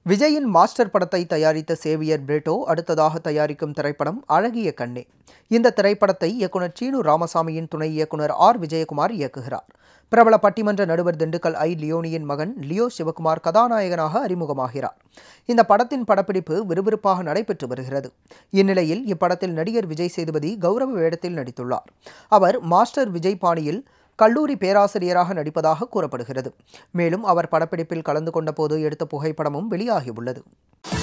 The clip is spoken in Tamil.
விஜயின் மாஸ்டர் படத்தை தயாரித்த சேவியர் பிரேட்டோ அடுத்ததாக தயாரிக்கும் திரைப்படம் அழகிய கண்ணே இந்த திரைப்படத்தை இயக்குனர் சீனு ராமசாமியின் துணை இயக்குனர் ஆர் விஜயகுமார் இயக்குகிறார் பிரபல பட்டிமன்ற நடுவர் திண்டுக்கல் ஐ லியோனியின் மகன் லியோ சிவகுமார் கதாநாயகனாக அறிமுகமாகிறார் இந்த படத்தின் படப்பிடிப்பு விறுவிறுப்பாக நடைபெற்று வருகிறது இந்நிலையில் இப்படத்தில் நடிகர் விஜய் சேதுபதி கௌரவ வேடத்தில் நடித்துள்ளார் அவர் மாஸ்டர் விஜய் பாணியில் கல்லூரி பேராசிரியராக நடிப்பதாக கூறப்படுகிறது மேலும் அவர் படப்பிடிப்பில் கலந்து கொண்ட போது எடுத்த புகைப்படமும் வெளியாகியுள்ளது